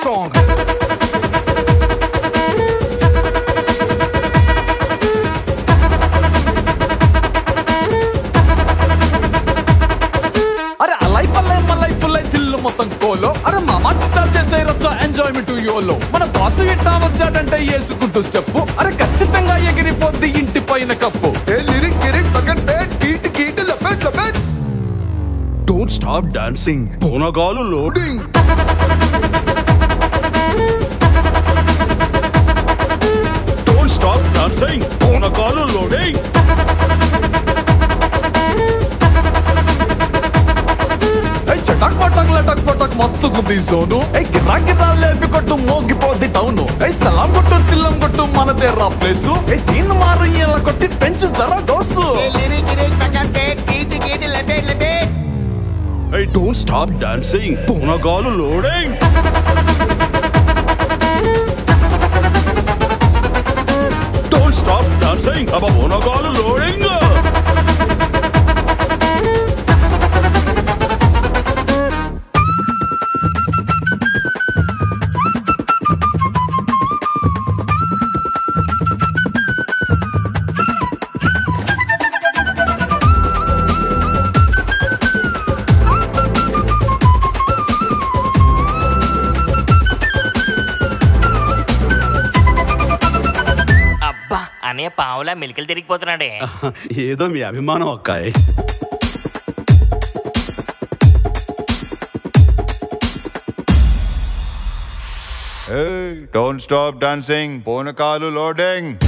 song. అరే అలై పల్లై మల్లై పుల్లై దిల్లు మొత్తం కోలో అరే మామా చిట్టా చేసే రచ్చ ఎంజాయ్మెంట్ యోలో మన బాసు ఇట్టా వచ్చాడంటే వేసుకుంటూ స్టెప్ అరే ఖచ్చితంగా ఎగిరిపోద్ది ఇంటి పైన కప్పు Hey, lyric, lyric, fucking bad, beat, beat, lapet, lapet. Don't stop dancing. పునగాలు loading Loading. Don't stop dancing పునగాలు లోడింగ్ ఏయ్ చటాక్ పటాక్ లటాక్ పటాక్ మస్తు గుద్ది సోను ఏ గిరా గిరా లేపి కొట్టు మోగిపోద్ది టౌను ఏ సలాం కొట్టు చిల్లం కొట్టు మనదే రా ప్లేసు ఏ దీన్ని మారు ఇలా కొట్టి పెంచు జరా dose I don't stop dancing పునగాలు లోడింగ్ డోంట్ స్టాప్ డాన్సింగ్ అబ్బా పునగాలు లోడింగ్ అబ్బా అనే పావులా మెలికలు తిరిగిపోతున్నాడే ఏదో మీ అభిమానం అక్కాయ్ Hey, don't stop dancing. Bonakalu loading.